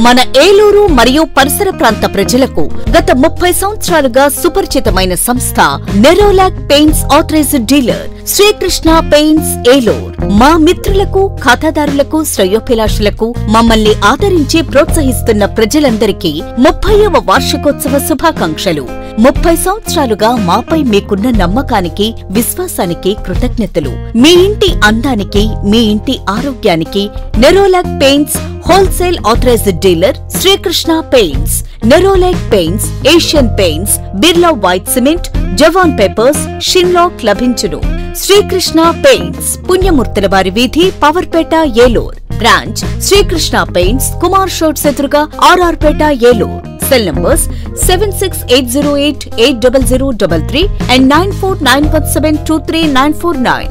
మన ఏలూరు మరియు పరిసర ప్రాంత ప్రజలకు గత ముప్పై సంవత్సరాలుగా సుపరిచితమైన సంస్థ Nerolac paints authorised dealer Srikrishna paints Eluru మా మిత్రులకు ఖాతాదారులకు శ్రేయోభిలాషులకు మమ్మల్ని ఆదరించి ప్రోత్సహిస్తున్న ప్రజలందరికీ ముప్పైవ వార్షికోత్సవ శుభాకాంక్షలు ముప్పై సంవత్సరాలుగా మాపై మీకున్న నమ్మకానికి విశ్వాసానికి కృతజ్ఞతలు మీ ఇంటి అందానికి మీ ఇంటి ఆరోగ్యానికి Nerolac paints wholesale authorised dealer Srikrishna paints Nerolac paints Asian paints Birla white cement జవాన్ పేపర్స్ షిన్లాక్ లభించును శ్రీకృష్ణ పెయింట్స్ పుణ్యమూర్తుల వారి వీధి పవర్పేట ఏలూర్ బ్రాంచ్ శ్రీకృష్ణ పెయింట్స్ కుమార్ షోట్స్ ఎదురుగా RR Peta Eluru cell numbers seven six eight zero eight eight double zero double three and nine four nine one seven two three nine four nine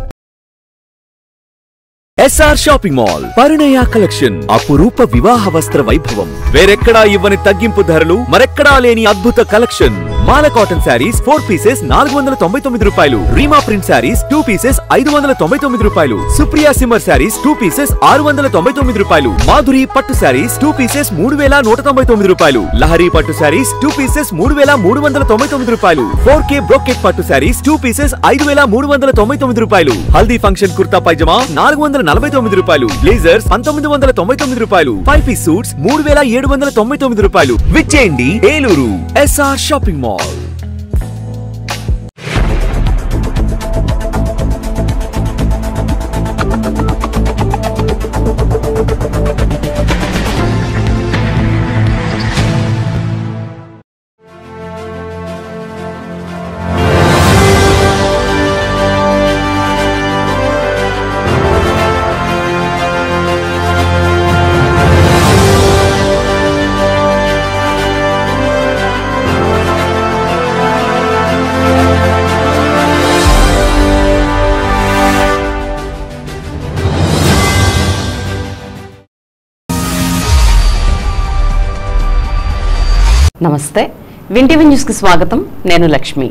SR shopping mall పరిణయ collection అపురూప వివాహ వస్త్ర వైభవం వేరెక్కడా ఇవ్వని తగ్గింపు ధరలు మరెక్కడా లేని అద్భుత కలెక్షన్ మాల కాటన్ శారీస్ ఫోర్ పీసెస్ నాలుగు వందల తొంభై తొమ్మిది రూపాయలు Reema print sarees two pieces ఐదు వందల తొంభై తొమ్మిది రూపాయలు Supriya shimmer sarees two pieces ఆరు వందల తొంభై తొమ్మిది రూపాయలు మాధురి పట్టు శారీస్ టూ పీసెస్ మూడు వేల నూట తొంభై తొమ్మిది రూపాయలు లహరి పట్టు శారీస్ టూ పీసెస్ మూడు వేల మూడు వందల తొంభై తొమ్మిది రూపాయలు ఫోర్ కే బ్రోకెట్ పట్టు శారీస్ టూ పీసెస్ ఐదు వేల మూడు వందల తొంభై తొమ్మిది రూపాయలు హల్దీ ఫంక్షన్ కుర్తా పైజమా నాలుగు వందల నలభై తొమ్మిది రూపాయలు బ్లేజర్స్ పంతొమ్మిది వందల తొంభై తొమ్మిది రూపాయలు ఫైవ్ పీస్ సూట్స్ మూడు వేల ఏడు వందల తొంభై తొమ్మిది రూపాయలు విచ్చేయండి ఏలూరు ఎస్ఆర్ షాపింగ్ మాల్ నమస్తే వింటివి న్యూస్కి స్వాగతం నేను లక్ష్మి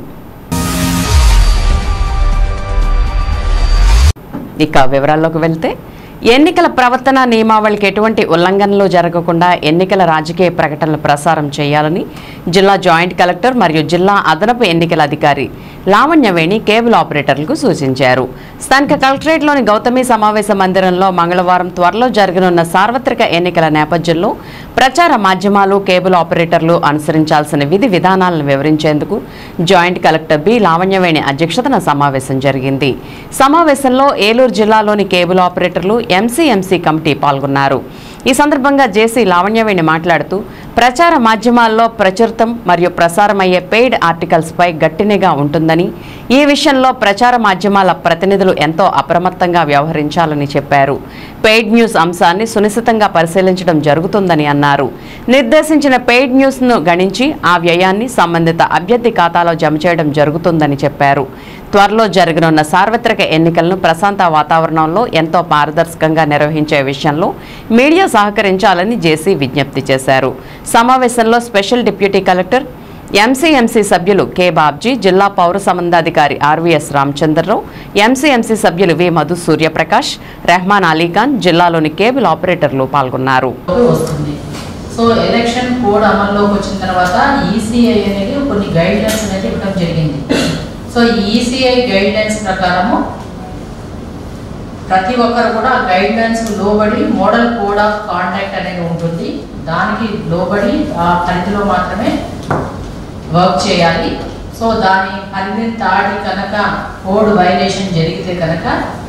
ఇక వివరాల్లోకి వెళ్తే ఎన్నికల ప్రవర్తన నియమావళికి ఎటువంటి ఉల్లంఘనలు జరగకుండా ఎన్నికల రాజకీయ ప్రకటనలు ప్రసారం చేయాలని జిల్లా జాయింట్ కలెక్టర్ మరియు జిల్లా అదనపు ఎన్నికల అధికారి లావణ్యవేణి కేబుల్ ఆపరేటర్లకు సూచించారు స్థానిక కలెక్టరేట్లోని గౌతమి సమావేశ మందిరంలో మంగళవారం త్వరలో జరగనున్న సార్వత్రిక ఎన్నికల నేపథ్యంలో ప్రచార మాధ్యమాలు కేబుల్ ఆపరేటర్లు అనుసరించాల్సిన విధి విధానాలను వివరించేందుకు జాయింట్ కలెక్టర్ బి లావణ్యవేణి అధ్యక్షతన సమావేశం జరిగింది సమావేశంలో ఏలూరు జిల్లాలోని కేబుల్ ఆపరేటర్లు ఎంసీఎంసీ కమిటీ పాల్గొన్నారు ఈ సందర్భంగా జేసీ లావణ్యవేణి మాట్లాడుతూ ప్రచార మాధ్యమాల్లో ప్రచురితం మరియు ప్రసారమయ్యే పెయిడ్ ఆర్టికల్స్పై గట్టి నిఘా ఉంటుందని ఈ విషయంలో ప్రచార మాధ్యమాల ప్రతినిధులు ఎంతో అప్రమత్తంగా వ్యవహరించాలని చెప్పారు పెయిడ్ న్యూస్ అంశాన్ని సునిశ్చితంగా పరిశీలించడం జరుగుతుందని అన్నారు నిర్దేశించిన పెయిడ్ న్యూస్ను గణించి ఆ వ్యయాన్ని సంబంధిత అభ్యర్థి ఖాతాలో జమ చేయడం జరుగుతుందని చెప్పారు త్వరలో జరగనున్న సార్వత్రిక ఎన్నికలను ప్రశాంత వాతావరణంలో ఎంతో పారదర్శకంగా నిర్వహించే విషయంలో మీడియా సహకరించాలని జేసీ విజ్ఞప్తి చేశారు సమావేశంలో స్పెషల్ డిప్యూటీ కలెక్టర్ ఎంసీఎంసీ సభ్యులు కె బాబ్జీ జిల్లా పౌర సంబంధాధికారి ఆర్వీఎస్ రామచంద్రరావు ఎంసీఎంసీ సభ్యులు వి మధు సూర్యప్రకాష్ రెహమాన్ అలీఖాన్ జిల్లాలోని కేబుల్ ఆపరేటర్లు పాల్గొన్నారు వస్తుంది సో ఎలక్షన్ కోడ్ అమల్లోకి వచ్చిన తర్వాత ఈసీఐ అనేది కొన్ని గైడ్ లైన్స్ అనేది ఇవ్వడం జరిగింది సో ఈసీఐ గైడ్ లైన్స్ ప్రకారము ప్రతి ఒక్కరు కూడా ఆ గైడ్ లైన్స్ లోబడి మోడల్ కోడ్ ఆఫ్ కాంటాక్ట్ అనేది ఉంటుంది దానికి లోబడి ఆ పరిధిలో మాత్రమే వర్క్ చేయాలి సో దాని పరిధిని దాటి కనుక కోడ్ వైలేషన్ జరిగితే కనుక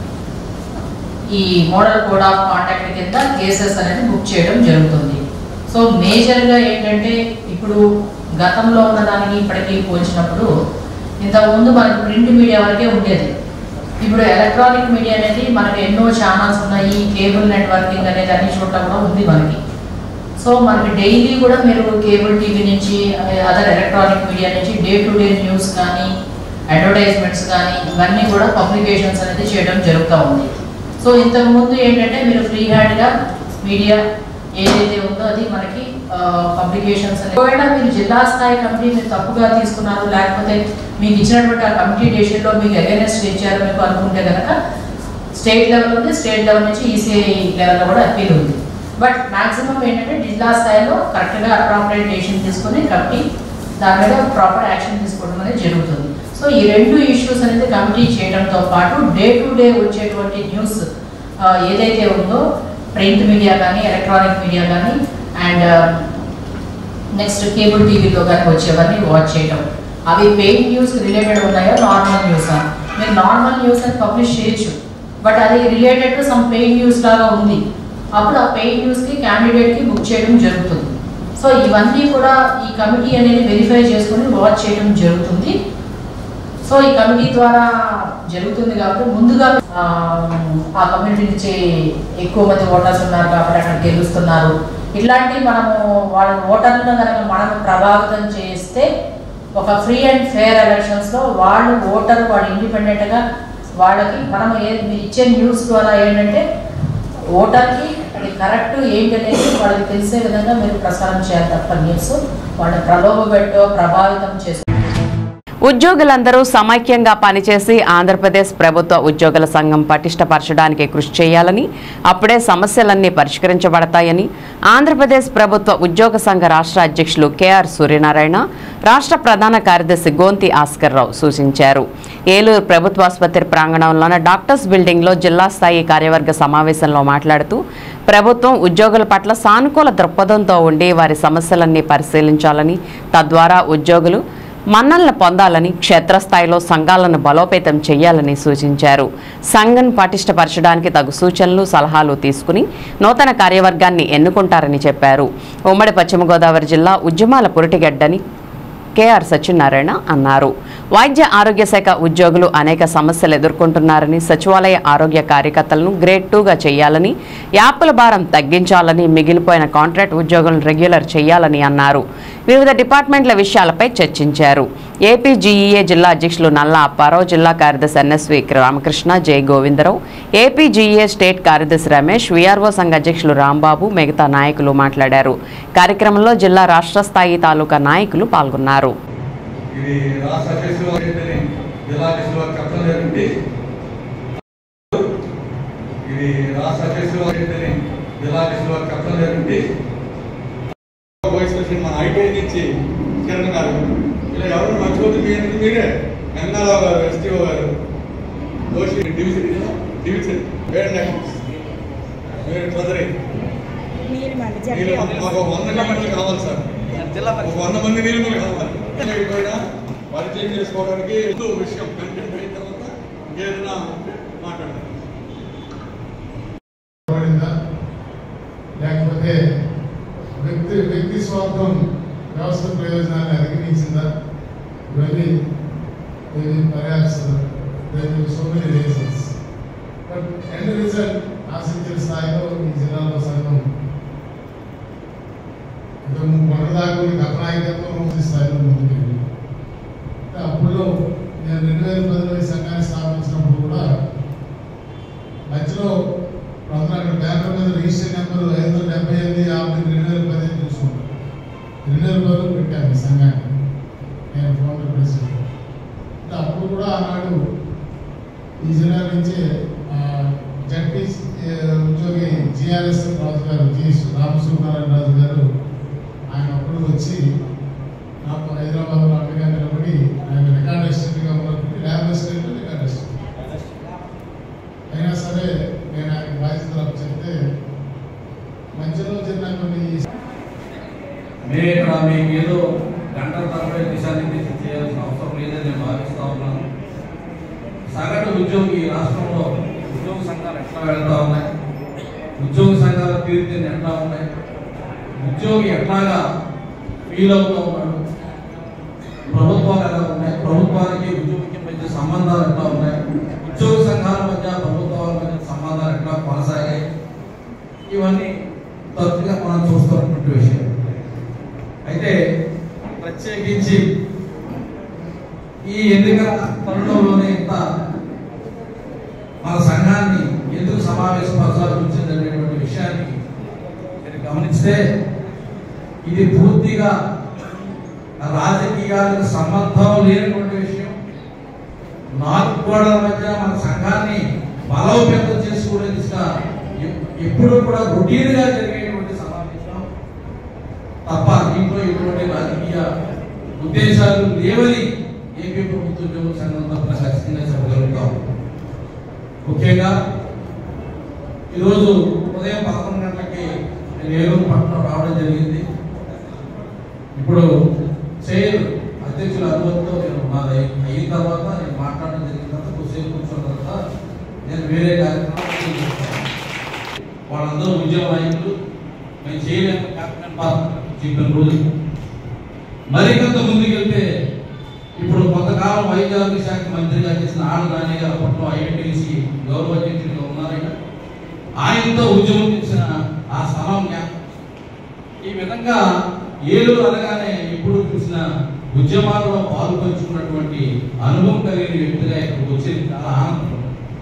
ఈ మోడల్ కోడ్ ఆఫ్ కాంటాక్ట్ కింద కేసెస్ అనేది బుక్ చేయడం జరుగుతుంది సో మేజర్గా ఏంటంటే ఇప్పుడు గతంలో ఉన్న దానికి ఇప్పటికీ పోల్చినప్పుడు ఇంతకుముందు మనకి ప్రింట్ మీడియా వరకే ఉండేది ఇప్పుడు ఎలక్ట్రానిక్ మీడియా అనేది మనకి ఎన్నో ఛానల్స్ ఉన్నాయి కేబుల్ నెట్వర్కింగ్ అనేది అన్ని చోట్ల కూడా ఉంది మనకి సో మనకి డైలీ కూడా మీరు కేబుల్ టీవీ నుంచి అదర్ ఎలక్ట్రానిక్ మీడియా నుంచి డే టు డే న్యూస్ కానీ అడ్వర్టైజ్మెంట్స్ కానీ ఇవన్నీ కూడా పబ్లికేషన్స్ అనేది చేయడం జరుగుతూ ఉంది సో ఇంతకు ముందు ఏంటంటే మీరు ఫ్రీ హ్యాండ్గా మీడియా ఏదైతే ఉందో అది మనకి పబ్లికేషన్స్ అనేది ఒకవేళ మీరు జిల్లా స్థాయి కమిటీ మీరు తప్పుగా తీసుకున్నారు లేకపోతే మీకు ఇచ్చినటువంటి ఆ కమిటీ డెసిషన్లో మీకు అగైనెస్ట్ ఇచ్చారు మీకు అనుకుంటే కనుక స్టేట్ లెవెల్ ఉంది స్టేట్ లెవెల్ నుంచి ఈసీఐ లెవెల్లో కూడా అప్పీల్ ఉంది బట్ మాక్సిమం ఏంటంటే జిల్లా స్థాయిలో కరెక్ట్గా అప్రాపరియేషన్ తీసుకొని కమిటీ దాని మీద ప్రాపర్ యాక్షన్ తీసుకోవడం అనేది జరుగుతుంది సో ఈ రెండు ఇష్యూస్ అనేది కమిటీ చేయడంతో పాటు డే టు డే వచ్చేటువంటి న్యూస్ ఏదైతే ఉందో ప్రింట్ మీడియా కానీ ఎలక్ట్రానిక్ మీడియా కానీ అండ్ నెక్స్ట్ కేబుల్ టీవీలో కానీ వచ్చేవన్నీ వాచ్ చేయడం అవి పెయిడ్ న్యూస్ రిలేటెడ్ ఉన్నాయో నార్మల్ న్యూసా మీరు నార్మల్ న్యూస్ అని పబ్లిష్ చేయొచ్చు బట్ అది related to some paid news లాగా ఉంది అప్పుడు ఆ పెయిడ్ న్యూస్కి క్యాండిడేట్కి బుక్ చేయడం జరుగుతుంది సో ఇవన్నీ కూడా ఈ కమిటీ అనేది వెరిఫై చేసుకొని వాచ్ చేయడం జరుగుతుంది సో ఈ కమిటీ ద్వారా జరుగుతుంది కాబట్టి ముందుగా ఆ, ఆ కమ్యూనిటీ నుంచి ఎక్కువ మంది ఓటర్స్ ఉన్నారు కాబట్టి అక్కడ గెలుస్తున్నారు ఇట్లాంటి మనము వాళ్ళ ఓటర్లను కనుక మనం ప్రభావితం చేస్తే ఒక ఫ్రీ అండ్ ఫేర్ ఎలక్షన్స్లో వాళ్ళు ఓటర్ వాళ్ళు ఇండిపెండెంట్గా వాళ్ళకి మనం ఏ ఇచ్చే న్యూస్ ద్వారా ఏంటంటే ఓటర్కి అది కరెక్ట్ ఏంటి అనేది వాళ్ళకి తెలిసే విధంగా మీరు ప్రసారం చేయాలి తప్ప న్యూస్ వాళ్ళని ప్రలోభపెట్టో ప్రభావితం చేసి ఉద్యోగులందరూ సమైక్యంగా పనిచేసి ఆంధ్రప్రదేశ్ ప్రభుత్వ ఉద్యోగుల సంఘం పటిష్టపరచడానికి కృషి చేయాలని అప్పుడే సమస్యలన్నీ పరిష్కరించబడతాయని ఆంధ్రప్రదేశ్ ప్రభుత్వ ఉద్యోగ సంఘ రాష్ట్ర అధ్యక్షులు కెఆర్ సూర్యనారాయణ రాష్ట్ర ప్రధాన కార్యదర్శి గోంతి ఆస్కర్ రావు సూచించారు ఏలూరు ప్రభుత్వ ఆసుపత్రి ప్రాంగణంలోని డాక్టర్స్ బిల్డింగ్లో జిల్లా స్థాయి కార్యవర్గ సమావేశంలో మాట్లాడుతూ ప్రభుత్వం ఉద్యోగుల పట్ల సానుకూల దృక్పథంతో ఉండి వారి సమస్యలన్నీ పరిశీలించాలని తద్వారా ఉద్యోగులు మన్నలను పొందాలని క్షేత్రస్థాయిలో సంఘాలను బలోపేతం చేయాలని సూచించారు సంఘం పటిష్టపరచడానికి తగు సూచనలు సలహాలు తీసుకుని నూతన కార్యవర్గాన్ని ఎన్నుకుంటారని చెప్పారు ఉమ్మడి పశ్చిమ గోదావరి జిల్లా ఉద్యమాల పురిటిగడ్డని కేఆర్ సత్యనారాయణ అన్నారు వైద్య ఆరోగ్య శాఖ ఉద్యోగులు అనేక సమస్యలు ఎదుర్కొంటున్నారని సచివాలయ ఆరోగ్య కార్యకర్తలను గ్రేడ్ టూగా చేయాలని యాప్ల భారం తగ్గించాలని మిగిలిపోయిన కాంట్రాక్ట్ ఉద్యోగులను రెగ్యులర్ చేయాలని అన్నారు వివిధ డిపార్ట్మెంట్ల విషయాలపై చర్చించారు ఏపీజీఈఏ జిల్లా అధ్యక్షులు నల్ల అప్పారావు జిల్లా కార్యదర్శి ఎన్ఎస్వి రామకృష్ణ జై గోవిందరావు ఏపీజీఈఏ స్టేట్ కార్యదర్శి రమేష్ వీఆర్ఓ సంఘ అధ్యక్షులు రాంబాబు మిగతా నాయకులు మాట్లాడారు కార్యక్రమంలో జిల్లా రాష్ట్ర స్థాయి తాలూకా నాయకులు పాల్గొన్నారు ఇది రాష్ట్ర అధ్యక్షులు వారిని జిల్లా అధ్యక్షులు వారికి చెప్పడం జరిగింది ఇది రాష్ట్ర అధ్యక్షులు వారిని జిల్లా అధ్యక్షులు వారికి చెప్పడం జరిగింది వైస్ ప్రెసిడెంట్ మన ఐటీ నుంచి కిరణ్ గారు ఇలా ఎవరు మర్చిపోతే మీరు మీరే గంగారావు గారు ఎస్టీఓ గారు దోషి డివిజన్ డివిజన్ వేరే మీరు ట్రెజరీ మీరు మన మీరు జడ్పీ మాకు ఒక వంద మంది కావాలి సార్ ఒక వంద మంది నీళ్ళు కావాలి లేకపోయినా పరిచయం చేసుకోవడానికి ఎంతో విషయం కంటెంట్ అయిన తర్వాత ఇంకేదైనా మాట్లాడదాం పడిందా లేకపోతే వ్యక్తి వ్యక్తి స్వార్థం వ్యవస్థ ప్రయోజనాన్ని అధిగమించిందా ఇవన్నీ ఇది పర్యాప్సరం so many reasons but end result ఆశించిన స్థాయిలో ఈ జిల్లాలో సంఘం ఇంతకు మొన్నదాకా గత నాయకత్వం ముందు స్థాయిలో ముందుకెళ్ళి అప్పుడు నేను రెండు వేల పదిలో ఈ సంఘాన్ని స్థాపించినప్పుడు కూడా మధ్యలో అందరూ అక్కడ బ్యాంకుల మీద రిజిస్టర్ నెంబర్ ఐదు వందల డెబ్బై ఎనిమిది యాభై రెండు వేల పది చూసుకుంటాం రెండు వేల పదిలో పెట్టాను ఈ సంఘాన్ని నేను ఫౌండర్ ప్రెసిడెంట్ అంటే అప్పుడు కూడా ఆనాడు ఈ జిల్లా నుంచి జడ్పీ ఉద్యోగి జిఆర్ఎస్ రాజు గారు జి రామసూనారాయణ రాజు గారు ఆయన అప్పుడు వచ్చి నాకు హైదరాబాద్లో అండగా నిలబడి ఆయన రికార్డ్ అసిస్టెంట్గా ఉన్నప్పుడు ల్యాబ్ అసిస్టెంట్ రికార్డ్ అసిస్టెంట్ అయినా సరే నేను ఆయన బాధ్యతలు చెప్తే మధ్యలో చిన్న కొన్ని మేము ఇక్కడ మీకు ఏదో గంటల తరబడి దిశానిర్దేశం చేయాల్సిన అవసరం లేదని నేను భావిస్తా ఉన్నాను సగటు ఉద్యోగి ఈ రాష్ట్రంలో ఉద్యోగ సంఘాలు ఎట్లా వెళ్తా ఉన్నాయి ఉద్యోగ సంఘాల తీరుతెన్ను ఎట్లా ఉన్నాయి ఉద్యోగి ఎట్లాగా ఫీల్ అవుతూ ఉన్నాడు ప్రభుత్వాలు ఎలా ఉన్నాయి ప్రభుత్వానికి ఉద్యోగికి మధ్య సంబంధాలు ఎట్లా ఉన్నాయి ఉద్యోగ సంఘాల మధ్య ప్రభుత్వాల మధ్య సంబంధాలు ఎట్లా కొనసాగాయి ఇవన్నీ తరచుగా మనం చూస్తున్నటువంటి విషయం అయితే ప్రత్యేకించి ఈ ఎన్నికల తరుణంలోనే ఇంత మన సంఘాన్ని ఎందుకు సమావేశపరచాల్సి వచ్చింది అనేటువంటి విషయాన్ని మీరు గమనిస్తే ఇది పూర్తిగా రాజకీయాలకు సంబంధం లేనటువంటి విషయం నాలుగు గోడల మధ్య మన సంఘాన్ని బలోపేతం చేసుకునే దిశగా ఎ- ఎప్పుడూ కూడా రొటీన్గా జరిగేటువంటి దీంట్లో ఎటువంటి రాజకీయ ఉద్దేశాలు లేవని ఏపీ ప్రభుత్వ ఉద్యోగుల సంఘం తరఫున ఖచ్చితంగా చెప్పగలుగుతాం ముఖ్యంగా ఈరోజు ఉదయం పదకొండు గంటలకి నేను ఏలూరు పట్టణం రావడం జరిగింది ఇప్పుడు చైర్ అధ్యక్షుల అనుమతితో నేను మాది అయిన తర్వాత నేను మాట్లాడడం జరిగిన తర్వాత కొద్దిసేపు కూర్చున్న తర్వాత నేను వేరే కార్యక్రమాలు చేస్తాను. వాళ్ళందరూ ఉద్యోగ నాయకులు మేము చేయలేము క్యాప్టెన్ పాత్ర చెప్పిన రోజు మరికొంత ముందుకు వెళ్తే ఇప్పుడు కొంతకాలం వైద్య ఆరోగ్య శాఖ మంత్రిగా చేసిన ఆడ నాని గారు అప్పట్లో ఐఎన్టీసీ గౌరవ అధ్యక్షుడిగా ఉన్నారాయన ఆయనతో ఉద్యమం చేసిన ఆ స్థలం జ్ఞాపకం. ఈ విధంగా ఏలూరు అనగానే ఎప్పుడు చూసిన ఉద్యమాల్లో పాలు పంచుకున్నటువంటి అనుభవం కలిగిన వ్యక్తిగా ఇక్కడికి వచ్చేది చాలా ఆనందం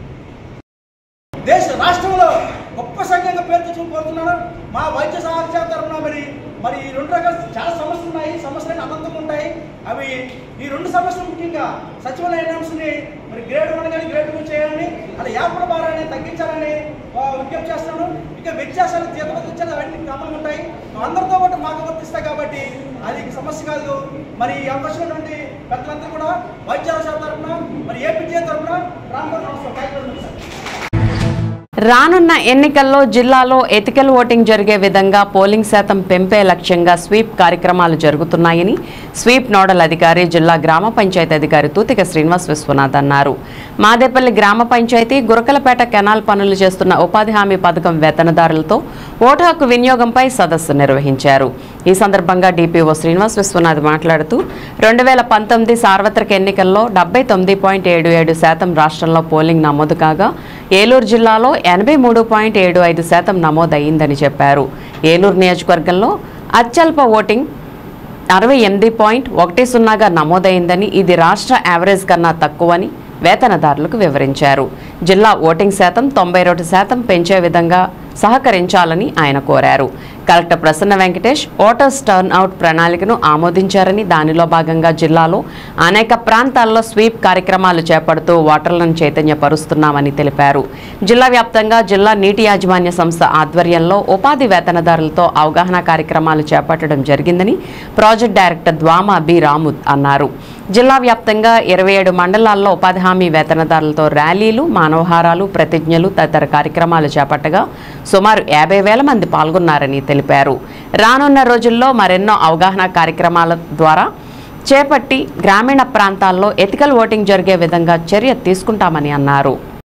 దేశ రాష్ట్రంలో గొప్ప సంఘంగా పేరు తెచ్చుకుని కోరుతున్నాను మా వైద్య సహాయ తరఫున మరి మరి ఈ రెండు రకాల చాలా సమస్యలు ఉన్నాయి సమస్యలు అనంతం ఉంటాయి అవి ఈ రెండు సమస్యలు ముఖ్యంగా సచివాలయ నామ్స్ని మరి గ్రేడ్ వన్ కానీ గ్రేడ్ టూ చేయాలని అది యాపడ భారాన్ని తగ్గించాలని ఆ, విజ్ఞప్తి చేస్తున్నాను ఇక వ్యత్యాసాలు జీత వ్యత్యాసాలు అవన్నీ కామన్ ఉంటాయి అందరితో పాటు మాకు వర్తిస్తాయి కాబట్టి అది సమస్య కాదు మరి ఈ అవకాశం ఉన్నటువంటి పెద్దలందరూ కూడా వైద్యాల శాఖ తరఫున మరి ఏపీజే తరఫున రామగారు నమస్కారం థ్యాంక్ యూ సార్ రానున్న ఎన్నికల్లో జిల్లాలో ఎథికల్ ఓటింగ్ జరిగే విధంగా పోలింగ్ శాతం పెంపే లక్ష్యంగా స్వీప్ కార్యక్రమాలు జరుగుతున్నాయని స్వీప్ నోడల్ అధికారి జిల్లా గ్రామ పంచాయతీ అధికారి తూతిక శ్రీనివాస్ విశ్వనాథ్ అన్నారు మాదేపల్లి గ్రామ పంచాయతీ గురకలపేట కెనాల్ పనులు చేస్తున్న ఉపాధి హామీ పథకం వేతనదారులతో ఓటు హక్కు వినియోగంపై సదస్సు నిర్వహించారు ఈ సందర్భంగా డిపిఓ శ్రీనివాస్ విశ్వనాథ్ మాట్లాడుతూ రెండు వేల పంతొమ్మిది సార్వత్రిక ఎన్నికల్లో డెబ్బై తొమ్మిది పాయింట్ ఏడు ఏడు శాతం రాష్ట్రంలో పోలింగ్ నమోదు కాగా ఏలూరు జిల్లాలో ఎనభై మూడు పాయింట్ ఏడు ఐదు శాతం నమోదయ్యిందని చెప్పారు ఏలూరు నియోజకవర్గంలో అత్యల్ప ఓటింగ్ అరవై ఎనిమిది పాయింట్ ఒకటి సున్నాగా నమోదైందని ఇది రాష్ట్ర యావరేజ్ కన్నా తక్కువని వేతనదారులకు వివరించారు జిల్లా ఓటింగ్ శాతం తొంభై రెండు శాతం పెంచే విధంగా సహకరించాలని ఆయన కోరారు collector Prasanna Venkatesh voters turn out ప్రణాళికను ఆమోదించారని దానిలో భాగంగా జిల్లాలో అనేక ప్రాంతాల్లో స్వీప్ కార్యక్రమాలు చేపడుతూ ఓటర్లను చైతన్యపరుస్తున్నామని తెలిపారు జిల్లా వ్యాప్తంగా జిల్లా నీటి యాజమాన్య సంస్థ ఆధ్వర్యంలో ఉపాధి వేతనదారులతో అవగాహన కార్యక్రమాలు చేపట్టడం జరిగిందని project director DWMA B Ramu అన్నారు జిల్లా వ్యాప్తంగా ఇరవై ఏడు మండలాల్లో ఉపాధి హామీ వేతనదారులతో ర్యాలీలు మానవహారాలు ప్రతిజ్ఞలు తదితర కార్యక్రమాలు చేపట్టగా సుమారు యాభై వేల మంది పాల్గొన్నారని తెలిపారు రానున్న రోజుల్లో మరెన్నో అవగాహన కార్యక్రమాల ద్వారా చేపట్టి గ్రామీణ ప్రాంతాల్లో ఎథికల్ ఓటింగ్ జరిగే విధంగా చర్య తీసుకుంటామని అన్నారు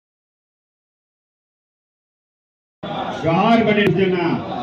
జోహార్ బడి జన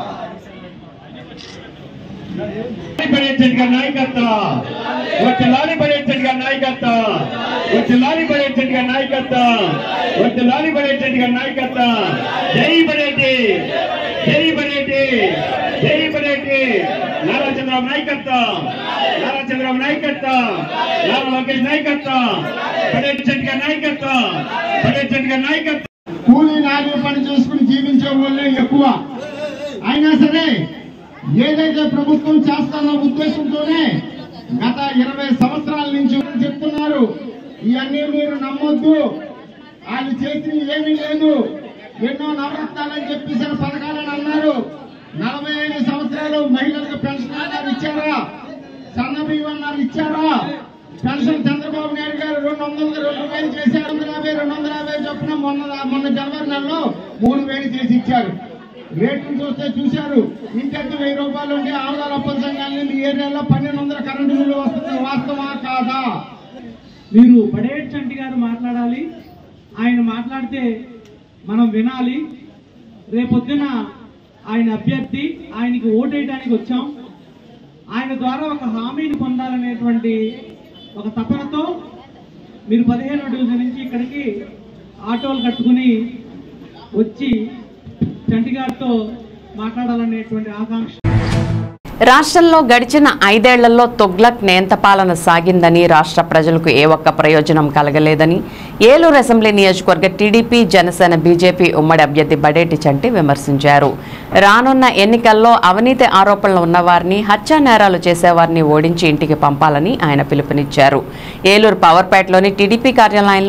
పడేచెట్గా నాయకత్వం వచ్చలాలి పడేచెట్గా నాయకత్వం వచ్చలాలి పడేచెట్గా నాయకత్వం వచ్చలాలి పడేచెట్గా నాయకత్వం జై పడేటి జై పడేటి జై పడేటి నారా చంద్రబాబు నాయకత్వం నారా చంద్రబాబు నాయకత్వం నారా లోకేష్ నాయకత్వం పడేచెట్గా నాయకత్వం పడేచెట్గా నాయకత్వం కూలీ నాలుగు పని చేసుకుని జీవించే వాళ్ళే ఎక్కువ అయినా సరే ఏదైతే ప్రభుత్వం చేస్తున్న ఉద్దేశంతోనే గత ఇరవై సంవత్సరాల నుంచి చెప్తున్నారు ఇవన్నీ మీరు నమ్మొద్దు వాళ్ళు చేసిన ఏమీ లేదు ఎన్నో నవరత్నాలని చెప్పేసిన పథకాలని అన్నారు నలభై ఐదు సంవత్సరాలు మహిళలకు పెన్షన్ అన్నారు ఇచ్చారా సన్న బియ్యం అన్నారు ఇచ్చారా పెన్షన్ చంద్రబాబు నాయుడు గారు రెండు వందల రెండు వేలు చేశారు రెండు వందల యాభై రెండు వందల యాభై చొప్పున మొన్న మొన్న జనవరి నెలలో మూడు వేలు చేసి ఇచ్చారు రేట్లు చూస్తే చూశారు ఇంకెంత వెయ్యి రూపాయలు ఉంటే ఆవుదాల అప్పల సంఘాన్ని మీ ఏరియాలో పన్నెండు వందల కరెంటు బిల్లు వస్తుంది వాస్తవా కాదా మీరు బడేట్ చంటి గారు మాట్లాడాలి ఆయన మాట్లాడితే మనం వినాలి రేపొద్దున ఆయన అభ్యర్థి ఆయనకి ఓటేయడానికి వచ్చాం ఆయన ద్వారా ఒక హామీని పొందాలనేటువంటి ఒక తపనతో మీరు పదిహేనో డివిజన్ నుంచి ఇక్కడికి ఆటోలు కట్టుకుని వచ్చి చంటి గారితో మాట్లాడాలనేటువంటి ఆకాంక్ష రాష్ట్రంలో గడిచిన ఐదేళ్లలో తొగ్లక్ నేంత పాలన సాగిందని రాష్ట్ర ప్రజలకు ఏ ఒక్క ప్రయోజనం కలగలేదని ఏలూరు అసెంబ్లీ నియోజకవర్గ టీడీపీ జనసేన బీజేపీ ఉమ్మడి అభ్యర్థి బడేటి చంటి విమర్శించారు రానున్న ఎన్నికల్లో అవినీతి ఆరోపణలు ఉన్నవారిని హత్యా నేరాలు చేసేవారిని ఓడించి ఇంటికి పంపాలని ఆయన పిలుపునిచ్చారు ఏలూరు పవర్పేటలోని టీడీపీ కార్యాలయంలో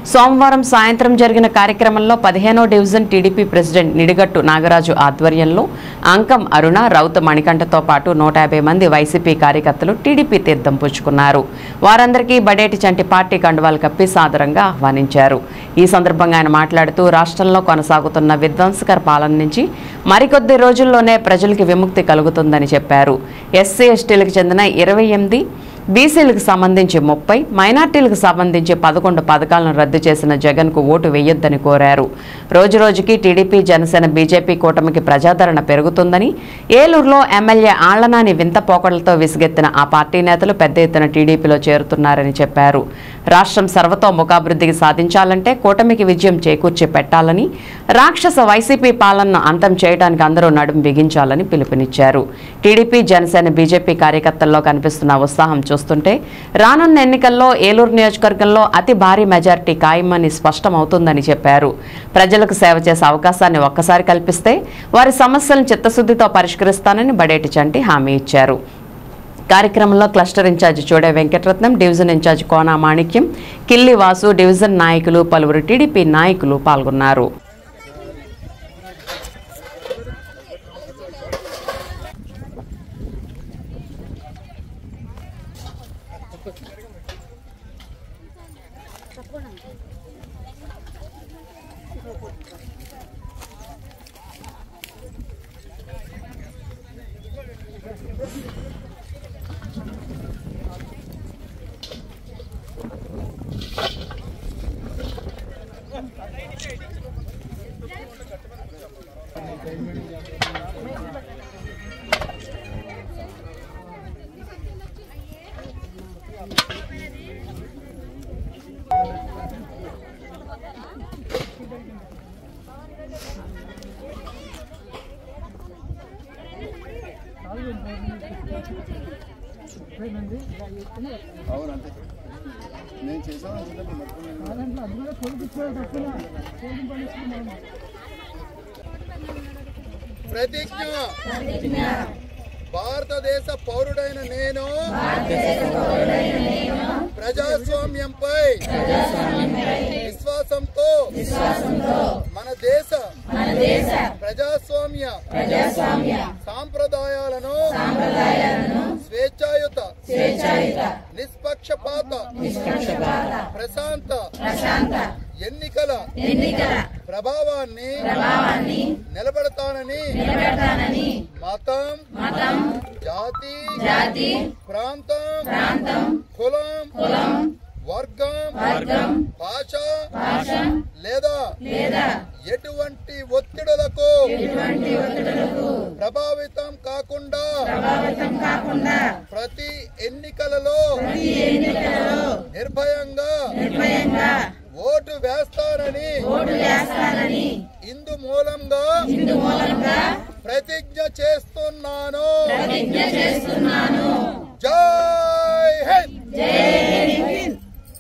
సోమవారం సాయంత్రం జరిగిన కార్యక్రమంలో పదిహేనో division TDP president Nidigattu Nagaraju ఆధ్వర్యంలో అంకం అరుణ రౌత్ మణికంఠతో పాటు నూట యాభై మంది వైసీపీ కార్యకర్తలు టీడీపీ తీర్థం పుచ్చుకున్నారు వారందరికీ బడేటి చంటి పార్టీ కండువాలు కప్పి సాదరంగా ఆహ్వానించారు ఈ సందర్భంగా ఆయన మాట్లాడుతూ రాష్ట్రంలో కొనసాగుతున్న విధ్వంసకర పాలన నుంచి మరికొద్ది రోజుల్లోనే ప్రజలకు విముక్తి కలుగుతుందని చెప్పారు ఎస్సీ ఎస్టీలకు చెందిన ఇరవై ఎనిమిది బీసీలకు సంబంధించి ముప్పై మైనార్టీలకు సంబంధించి పదకొండు పథకాలను రద్దు చేసిన జగన్కు ఓటు వేయొద్దని కోరారు రోజురోజుకి టీడీపీ జనసేన బీజేపీ కూటమికి ప్రజాదరణ పెరుగుతుందని ఏలూరులో ఎమ్మెల్యే ఆళ్లనాని వింత పోకడలతో విసిగెత్తిన ఆ పార్టీ నేతలు పెద్ద ఎత్తున టీడీపీలో చేరుతున్నారని చెప్పారు రాష్ట్రం సర్వతోముఖాభివృద్ధికి సాధించాలంటే కూటమికి విజయం చేకూర్చి పెట్టాలని రాక్షస వైసీపీ పాలనను అంతం చేయడానికి అందరూ నడుం బిగించాలని పిలుపునిచ్చారు టీడీపీ జనసేన బీజేపీ కార్యకర్తల్లో కనిపిస్తున్న ఉత్సాహం చూస్తుంటే రానున్న ఎన్నికల్లో ఏలూరు నియోజకవర్గంలో అతి భారీ మెజారిటీ ఖాయమని స్పష్టమవుతుందని చెప్పారు ప్రజలకు సేవ చేసే అవకాశాన్ని ఒక్కసారి కల్పిస్తే వారి సమస్యలను చిత్తశుద్ధితో పరిష్కరిస్తానని బడేటి చంటి హామీ ఇచ్చారు కార్యక్రమంలో cluster incharge Chude Venkataratnam division incharge Kona Manikyam Killi Vasu division నాయకులు పలువురు టీడీపీ నాయకులు పాల్గొన్నారు అవునంతే నేను చేసాను ప్రతిజ్ఞ భారతదేశ పౌరుడైన నేను ప్రజాస్వామ్యంపై విశ్వాసంతో మన దేశ ప్రజాస్వామ్య సాంప్రదాయాలను స్వేచ్ఛాయుత నిష్పక్షపాత ప్రశాంత ఎన్నికల ప్రభావాన్ని నిలబెడతానని మతం జాతి జాతి ప్రాంతం ప్రాంతం కులం కులం వర్గం వర్గం భాష భాష లేదా లేదా ఎటువంటి ఒత్తిడులకు ఎటువంటి ఒత్తిడులకు ప్రభావితం కాకుండా ప్రభావితం కాకుండా ప్రతి ఎన్నికలలో ప్రతి ఎన్నికలలో నిర్భయంగా నిర్భయంగా ఓటు వేస్తానని ఓటు వేస్తానని ఇందు మూలంగా ఇందు మూలంగా ప్రతిజ్ఞ చేస్తున్నాను ప్రతిజ్ఞ చేస్తున్నాను జై హింద్ జై హింద్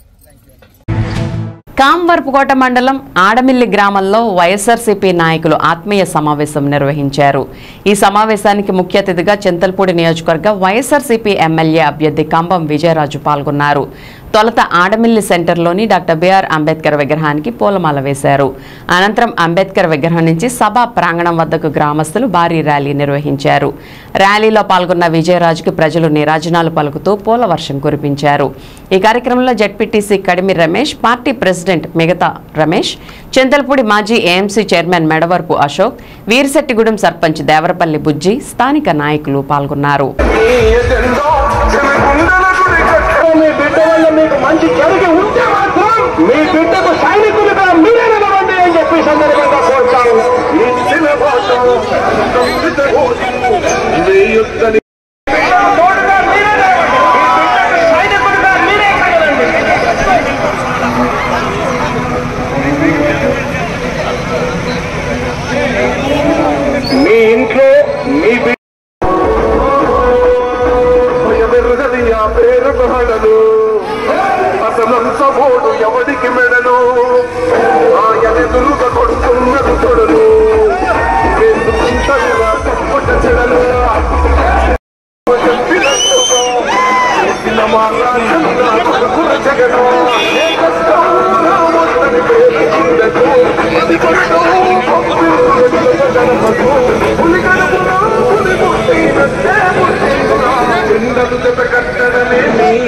కాంవరపుకోట మండలం ఆడమిల్లి గ్రామంలో వైఎస్ఆర్సీపీ నాయకులు ఆత్మీయ సమావేశం నిర్వహించారు ఈ సమావేశానికి ముఖ్య అతిథిగా చింతల్పూడి నియోజకవర్గ వైఎస్ఆర్సీపీ ఎమ్మెల్యే అభ్యర్థి కంబం విజయరాజు పాల్గొన్నారు తొలుత ఆడమిల్లి సెంటర్లోని డాక్టర్ బిఆర్ అంబేద్కర్ విగ్రహానికి పూలమాల వేశారు అనంతరం అంబేద్కర్ విగ్రహం నుంచి సభా ప్రాంగణం వద్దకు గ్రామస్తులు భారీ ర్యాలీ నిర్వహించారు ర్యాలీలో పాల్గొన్న విజయరాజుకి ప్రజలు నిరాజనాలు పలుకుతూ పూల వర్షం కురిపించారు ఈ కార్యక్రమంలో ZPTC Kadimi Ramesh party president మిగతా రమేష్ చింతలపూడి మాజీ ఏఎంసీ చైర్మన్ మెడవరపు అశోక్ వీరిశెట్టిగూడెం సర్పంచ్ దేవరపల్లి బుజ్జి స్థానిక నాయకులు పాల్గొన్నారు మీ బిడ్డ వల్ల మీకు మంచి జరిగి ఉంటే మాత్రం మీ బిడ్డకు సైనికులుగా మీరే నిలవండి అని చెప్పి ఈ సందర్భంగా కోరుతాను ఇచ్చిన కోసం మీ యుద్ధని తోడుగా మీరే నిలవండి. మీ బిడ్డకు సైనికులుగా మీరే కదలండి. మీ ఇంట్లో మీ బిడ్డ భయమెరుగని ఆ పేరుకు హడలు అసలంత ఓడు ఎవడికి మెడలు ఆయనెదురుగా కొడుతున్నది తొడలు ఎందుకుంటదిరా తప్పుట చెడలు చెప్పినట్టుగా చేసిన మా రాజ్యంగా కొడుకుల జగను ఏ కష్టం రావద్దు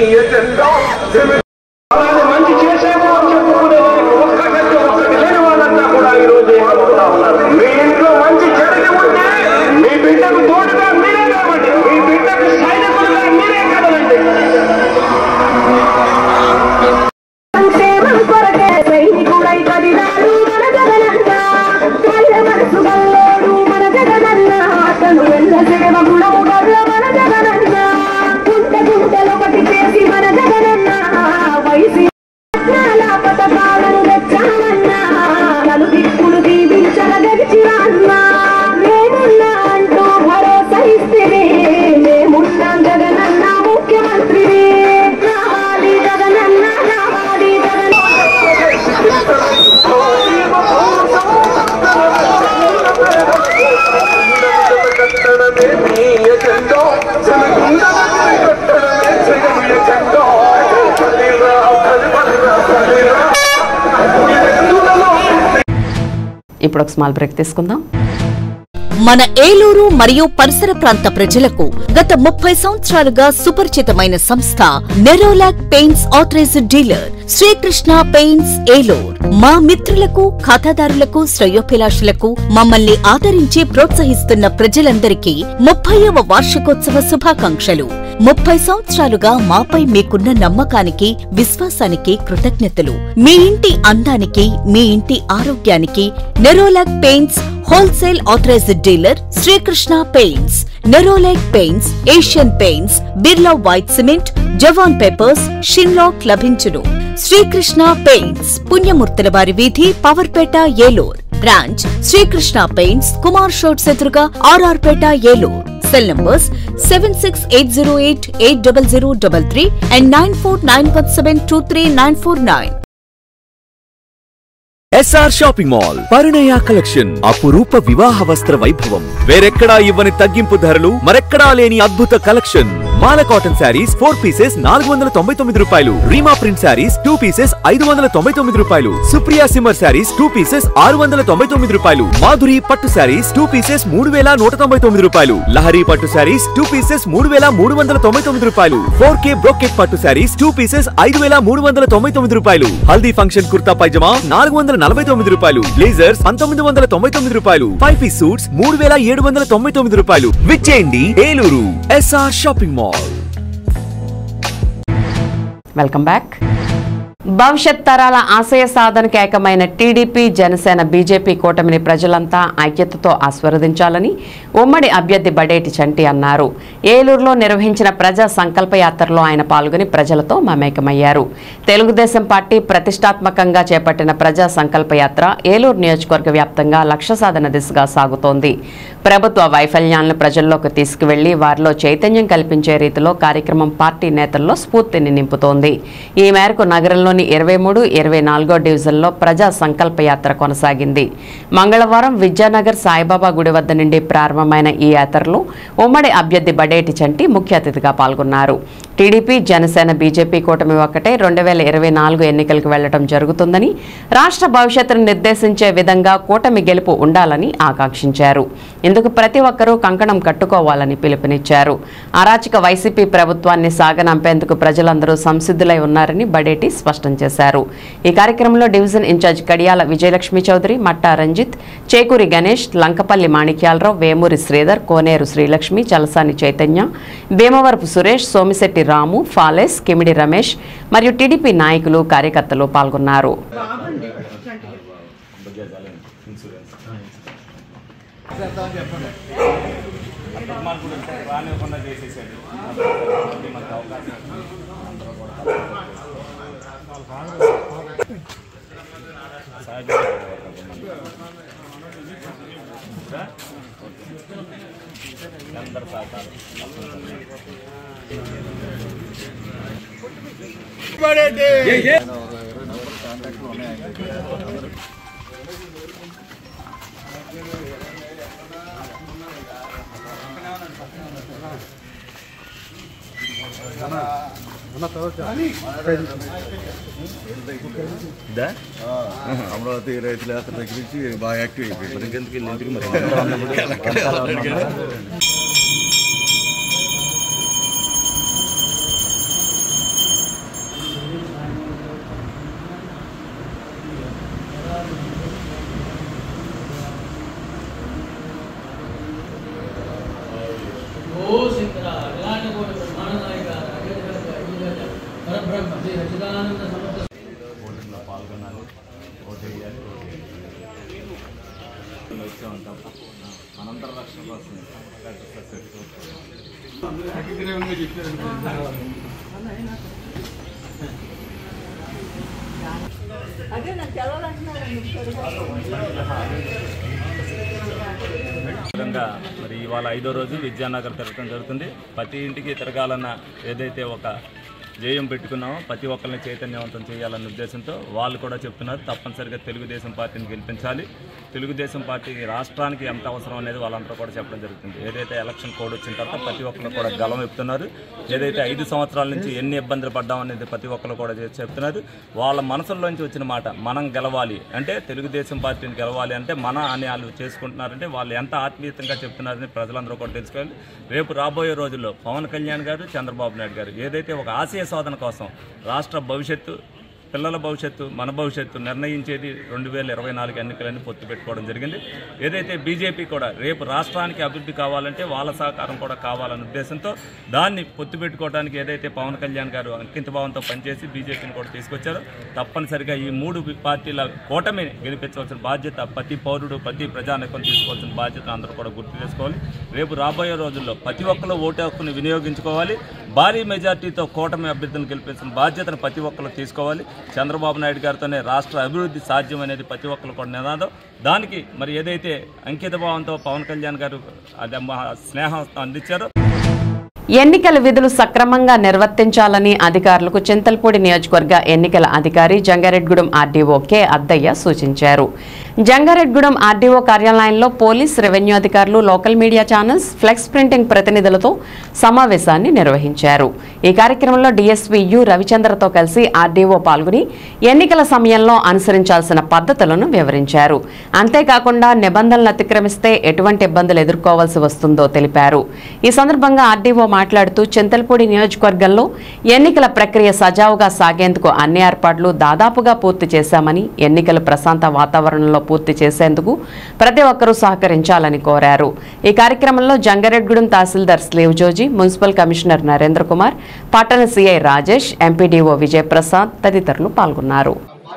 మంచి చేశాము అని చెప్పుకునే ఒక్కటంటే ఒక్కటి లేని వాళ్ళంతా కూడా ఈ రోజు ఏమనుకున్నా ఉన్నారు మీ ఇంట్లో మంచి జరిగి ఉంటే మీ బిడ్డకు తోడుగా మీరే కాబట్టి మీ బిడ్డకు సైనికులుగా మీరే కదలండి సంక్షేమం కొరకే సైనికుడై కదిలాడు మన జగనన్న కళ్ళ మనసు గల్లోడు మన జగనన్న అతను ఎల్ల సేవ గుణము గల్ల మన జగనన్న గుంట గుంటలొకటి చేసి మన జగనన్న వయసి రత్నాల పథకాలను తెచ్చామన్నా నలు దిక్కులు దీవించల గడిచిరా అన్నా మేమున్నా అంటూ భరోసా ఇస్తేనే మేమున్నాం జగనన్న ముఖ్యమంత్రి రావాలి జగనన్న రావాలి ఇప్పుడు ఒక స్మాల్ బ్రేక్ తీసుకుందాం మన ఏలూరు మరియు పరిసర ప్రాంత ప్రజలకు గత ముప్పై సంవత్సరాలుగా సుపరిచితమైన సంస్థ Nerolac paints authorised dealer Srikrishna paints Eluru మా మిత్రులకు ఖాతాదారులకు శ్రేయోభిలాషులకు మమ్మల్ని ఆదరించి ప్రోత్సహిస్తున్న ప్రజలందరికీ ముప్పైవ వార్షికోత్సవ శుభాకాంక్షలు ముప్పై సంవత్సరాలుగా మాపై మీకున్న నమ్మకానికి విశ్వాసానికి కృతజ్ఞతలు మీ ఇంటి అందానికి మీ ఇంటి ఆరోగ్యానికి Nerolac paints wholesale authorised dealer Srikrishna paints Nerolac paints Asian paints Birla white cement జవాన్ పేపర్స్ షిన్లాక్ లభించును శ్రీకృష్ణ పెయింట్స్ పుణ్యమూర్తుల వారి వీధి పవర్పేట ఏలూర్ బ్రాంచ్ శ్రీకృష్ణ పెయింట్స్ కుమార్ షోట్స్ ఎదురుగా RR Peta Eluru cell numbers seven six eight zero eight eight double zero double three and nine four nine one seven two three nine four nine SR shopping mall పరిణయ collection అపురూప వివాహ వస్త్ర వైభవం వేరెక్కడా ఇవ్వని తగ్గింపు ధరలు మరెక్కడా లేని అద్భుత కలెక్షన్ మాల కాటన్ శారీస్ ఫోర్ పీసెస్ నాలుగు వందల తొంభై తొమ్మిది రూపాయలు Reema print sarees two pieces ఐదు వందల తొంభై తొమ్మిది రూపాయలు Supriya shimmer sarees two pieces ఆరు వందల తొంభై తొమ్మిది రూపాయలు మాధురి పట్టు శారీస్ టూ పీసెస్ మూడు వేల నూట తొంభై తొమ్మిది రూపాయలు లహరి పట్టు శారీస్ టూ పీసెస్ మూడు వేల మూడు వందల తొంభై తొమ్మిది రూపాయలు ఫోర్ కే బ్రోకెట్ పట్టు శారీస్ టూ పీసెస్ ఐదు వేల మూడు వందల తొంభై తొమ్మిది రూపాయలు హల్దీ ఫంక్షన్ కుర్తా పైజమా నాలుగు వందల నలభై తొమ్మిది రూపాయలు బ్లేజర్స్ పంతొమ్మిది వందల తొంభై తొమ్మిది రూపాయలు ఫైవ్ పీస్ సూట్స్ మూడు వేల ఏడు వందల తొంభై తొమ్మిది రూపాయలు విచ్చేయండి Eluru SR shopping mall welcome back భవిష్యత్ తరాల ఆశయ సాధనకు ఏకమైన టీడీపీ జనసేన బీజేపీ కూటమిని ప్రజలంతా ఐక్యతతో ఆస్వాదించాలని ఉమ్మడి అభ్యర్థి బడేటి చంటి అన్నారు ఏలూరులో నిర్వహించిన ప్రజా సంకల్ప యాత్రలో ఆయన పాల్గొని ప్రజలతో మమేకమయ్యారు తెలుగుదేశం పార్టీ ప్రతిష్టాత్మకంగా చేపట్టిన ప్రజా సంకల్ప యాత్ర ఏలూరు నియోజకవర్గ వ్యాప్తంగా లక్ష్య సాధన దిశగా సాగుతోంది ప్రభుత్వ వైఫల్యాలను ప్రజల్లోకి తీసుకువెళ్లి వారిలో చైతన్యం కల్పించే రీతిలో కార్యక్రమం పార్టీ నేతల్లో స్ఫూర్తిని నింపుతోంది ఈ మేరకు నగరంలోని ఇరవై మూడు ఇరవై నాలుగో డివిజన్లో ప్రజా సంకల్ప యాత్ర కొనసాగింది మంగళవారం విద్యానగర్ సాయిబాబా గుడి వద్ద నుండి ప్రారంభమైన ఈ యాత్రలో ఉమ్మడి అభ్యర్థి బడేటి చంటి ముఖ్య అతిథిగా పాల్గొన్నారు టీడీపీ జనసేన బీజేపీ కూటమి ఒక్కటే రెండు వేల ఇరవై నాలుగు ఎన్నికలకు వెళ్లడం జరుగుతుందని రాష్ట్ర భవిష్యత్తును నిర్దేశించే విధంగా కూటమి గెలుపు ఉండాలని ఆకాంక్షించారు ఇందుకు ప్రతి ఒక్కరూ కంకణం కట్టుకోవాలని పిలుపునిచ్చారు అరాచక వైసీపీ ప్రభుత్వాన్ని సాగనంపేందుకు ప్రజలందరూ సంసిద్ధులై ఉన్నారని బడేటి స్పష్టం చేశారు ఈ కార్యక్రమంలో డివిజన్ ఇన్ఛార్జ్ కడియాల విజయలక్ష్మి చౌదరి మట్టా రంజిత్ చేకూరి గణేష్ లంకపల్లి మాణిక్యాలరావు వేమూరి శ్రీధర్ కోనేరు శ్రీలక్ష్మి చలసాని చైతన్య భీమవరపు సురేష్ సోమిశెట్టి రాము ఫాలెస్ కిమిడి రమేష్ మరియు టీడీపీ నాయకులు కార్యకర్తలు పాల్గొన్నారు అమరావతి రైతుల యాత్ర దగ్గర నుంచి బాగా యాక్టివ్ అయిపోయింది ఇంకెందుకు వెళ్ళి ఇంటికి మరి అలాగే. ఓ శంకర విరాటకోట బ్రహ్మాండ నాయక రాజేంద్ర యుగ పరబ్రహ్మ శ్రీ సచిదానంద సమర్థ ఓటింగ్లో పాల్గొనాలి ఓటు వేయాలి వచ్చే ఉంటాం అనంతర రక్షణ కోసం అదే నాకు తెలవాలంటున్నారు విధంగా మరి ఇవాళ ఐదో రోజు విద్యానగర్ తిరగడం జరుగుతుంది ప్రతి ఇంటికి తిరగాలన్న ఏదైతే ఒక ధ్యేయం పెట్టుకున్నామో ప్రతి ఒక్కరిని చైతన్యవంతం చేయాలన్న ఉద్దేశంతో వాళ్ళు కూడా చెప్తున్నారు తప్పనిసరిగా తెలుగుదేశం పార్టీని గెలిపించాలి తెలుగుదేశం పార్టీ రాష్ట్రానికి ఎంత అవసరం అనేది వాళ్ళంతా కూడా చెప్పడం జరుగుతుంది ఏదైతే ఎలక్షన్ కోడ్ వచ్చిన తర్వాత ప్రతి ఒక్కరు కూడా గలం చెప్తున్నారు ఏదైతే ఐదు సంవత్సరాల నుంచి ఎన్ని ఇబ్బందులు పడ్డామనేది ప్రతి ఒక్కరు కూడా చే- చెప్తున్నారు వాళ్ళ మనసుల్లోంచి వచ్చిన మాట మనం గెలవాలి అంటే తెలుగుదేశం పార్టీని గెలవాలి అంటే మన అని వాళ్ళు చేసుకుంటున్నారంటే వాళ్ళు ఎంత ఆత్మీయతంగా చెప్తున్నారని ప్రజలందరూ కూడా తెలుసుకోవాలి రేపు రాబోయే రోజుల్లో పవన్ కళ్యాణ్ గారు చంద్రబాబు నాయుడు గారు ఏదైతే ఒక ఆశయ సాధన కోసం రాష్ట్ర భవిష్యత్తు పిల్లల భవిష్యత్తు మన భవిష్యత్తు నిర్ణయించేది రెండు వేల ఇరవై నాలుగు ఎన్నికలని పొత్తు పెట్టుకోవడం జరిగింది ఏదైతే బీజేపీ కూడా రేపు రాష్ట్రానికి అభివృద్ధి కావాలంటే వాళ్ళ సహకారం కూడా కావాలనే ఉద్దేశంతో దాన్ని పొత్తు పెట్టుకోవడానికి ఏదైతే పవన్ కళ్యాణ్ గారు అంకిత భావంతో పనిచేసి బీజేపీని కూడా తీసుకొచ్చారో తప్పనిసరిగా ఈ మూడు పార్టీల కూటమి గెలిపించవలసిన బాధ్యత ప్రతి పౌరుడు ప్రతి ప్రజానికం తీసుకోవాల్సిన బాధ్యత అందరూ కూడా గుర్తు చేసుకోవాలి రేపు రాబోయే రోజుల్లో ప్రతి ఒక్కరు ఓటు హక్కుని వినియోగించుకోవాలి భారీ మెజార్టీతో కూటమి అభ్యర్థులను గెలిపించిన బాధ్యతను ప్రతి ఒక్కరు తీసుకోవాలి చంద్రబాబు నాయుడు గారితోనే రాష్ట్ర అభివృద్ధి సాధ్యం అనేది ప్రతి ఒక్కరు కూడా నినాదం దానికి మరి ఏదైతే అంకిత భావంతో పవన్ కళ్యాణ్ గారు అది మా స్నేహం అందించారో ఎన్నికల విధులు సక్రమంగా నిర్వర్తించాలని అధికారులకు చింతల్పూడి నియోజకవర్గ ఎన్నికల అధికారి జంగారెడ్గూడెం ఆర్డీఓ కె అద్దయ్య సూచించారు జంగారెడ్గూడెం ఆర్డీఓ కార్యాలయంలో పోలీస్ రెవెన్యూ అధికారులు local media channels flex printing ప్రతినిధులతో సమావేశాన్ని నిర్వహించారు ఈ కార్యక్రమంలో డీఎస్పీ యు రవిచంద్రతో కలిసి ఆర్డీఓ పాల్గొని ఎన్నికల సమయంలో అనుసరించాల్సిన పద్ధతులను వివరించారు అంతేకాకుండా నిబంధనలు అతిక్రమిస్తే ఎటువంటి ఇబ్బందులు ఎదుర్కోవాల్సి వస్తుందో తెలిపారు ఈ సందర్భంగా ఆర్డీఓ మాట్లాడుతూ చింతలపూడి నియోజకవర్గంలో ఎన్నికల ప్రక్రియ సజావుగా సాగేందుకు అన్ని ఏర్పాట్లు దాదాపుగా పూర్తి చేశామని ఎన్నికలు ప్రశాంత వాతావరణంలో పూర్తి చేసేందుకు ప్రతి ఒక్కరూ సహకరించాలని కోరారు ఈ కార్యక్రమంలో జంగారెడ్గూడెం తహసీల్దార్ స్లీవ్ జోజీ మున్సిపల్ కమిషనర్ నరేంద్ర కుమార్ పట్టణ సీఐ రాజేష్ ఎంపీడీఓ విజయప్రసాద్ తదితరులు పాల్గొన్నారు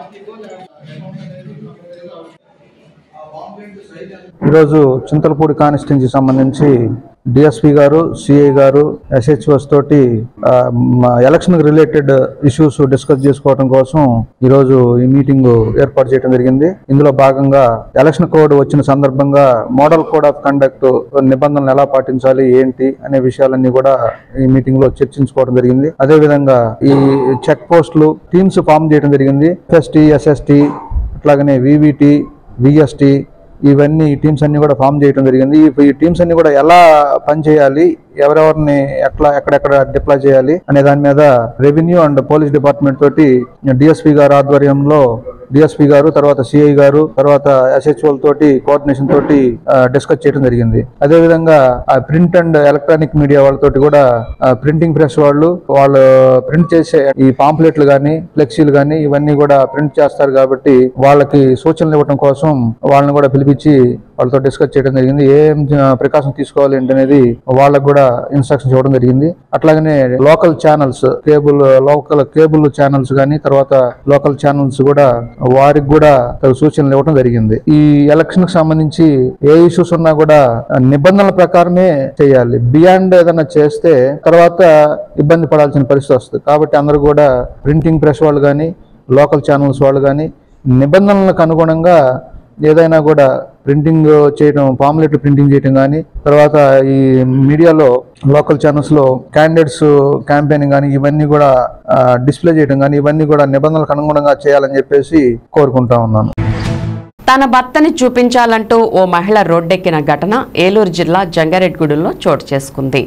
ఈరోజు చింతలపూడి కాన్స్టిట్యున్సీ సంబంధించి డిఎస్పి గారు సిఐ గారు ఎస్హెచ్ఓస్ తోటి ఆ, మ- ఎలక్షన్ రిలేటెడ్ ఇష్యూస్ డిస్కస్ చేసుకోవడం కోసం ఈరోజు ఈ మీటింగ్ ఏర్పాటు చేయడం జరిగింది ఇందులో భాగంగా ఎలక్షన్ కోడ్ వచ్చిన సందర్భంగా మోడల్ కోడ్ ఆఫ్ కండక్ట్ నిబంధనలు ఎలా పాటించాలి ఏంటి అనే విషయాలన్నీ కూడా ఈ మీటింగ్ లో చర్చించుకోవడం జరిగింది అదే విధంగా ఈ చెక్ పోస్టులు టీమ్స్ ఫామ్ చేయడం జరిగింది ఎస్ఎస్టీ ఎస్ఎస్టీ అట్లాగనే వివిటి విఎస్టీ ఇవన్నీ ఈ టీమ్స్ అన్ని కూడా ఫామ్ చేయడం జరిగింది ఈ- ఈ టీమ్స్ అన్ని కూడా ఎలా పనిచేయాలి ఎవరెవరిని ఎట్లా ఎక్కడెక్కడ డిప్లాయ్ చేయాలి అనే దాని మీద రెవెన్యూ అండ్ పోలీస్ డిపార్ట్మెంట్ తోటి డిఎస్పీ గారి ఆధ్వర్యంలో డిఎస్పీ గారు తర్వాత సిఐ గారు తర్వాత ఎస్హెచ్ఓల తోటి కోఆర్డినేషన్ తోటి డిస్కస్ చేయడం జరిగింది అదే విధంగా ప్రింట్ అండ్ ఎలక్ట్రానిక్ మీడియా వాళ్ళతోటి కూడా ప్రింటింగ్ ప్రెస్ వాళ్ళు వాళ్ళు ప్రింట్ చేసే ఈ పాంప్లెట్లు కానీ ఫ్లెక్సీలు కానీ ఇవన్నీ కూడా ప్రింట్ చేస్తారు కాబట్టి వాళ్ళకి సూచనలు ఇవ్వడం కోసం వాళ్ళని కూడా పిలిపించి వాళ్ళతో డిస్కస్ చేయడం జరిగింది ఏం ప్రికాషన్ తీసుకోవాలి ఏంటనేది వాళ్ళకు కూడా ఇన్స్ట్రక్షన్స్ ఇవ్వడం జరిగింది అట్లాగనే local channels cable local cable channels కానీ తర్వాత లోకల్ ఛానల్స్ కూడా వారికి కూడా తగు సూచనలు ఇవ్వడం జరిగింది ఈ ఎలక్షన్ కి సంబంధించి ఏ ఇష్యూస్ ఉన్నా కూడా నిబంధనల ప్రకారమే చేయాలి బియాండ్ ఏదైనా చేస్తే తర్వాత ఇబ్బంది పడాల్సిన పరిస్థితి వస్తుంది కాబట్టి అందరూ కూడా ప్రింటింగ్ ప్రెస్ వాళ్ళు కానీ లోకల్ ఛానల్స్ వాళ్ళు కానీ నిబంధనలకు అనుగుణంగా ఏదైనా కూడా ప్రింటింగ్ చేయడం పాంప్లెట్లు ప్రింటింగ్ చేయడం కానీ తర్వాత ఈ మీడియాలో లోకల్ ఛానల్స్లో క్యాండిడేట్స్ క్యాంపెయినింగ్ కానీ ఇవన్నీ కూడా డిస్ప్లే చేయడం కానీ ఇవన్నీ కూడా నిబంధనలకు అనుగుణంగా చేయాలని చెప్పేసి కోరుకుంటా ఉన్నాను తన భర్తని చూపించాలంటూ ఓ మహిళ రోడ్డెక్కిన ఘటన ఏలూరు జిల్లా జంగారెడ్గూడెంలో చోటు చేసుకుంది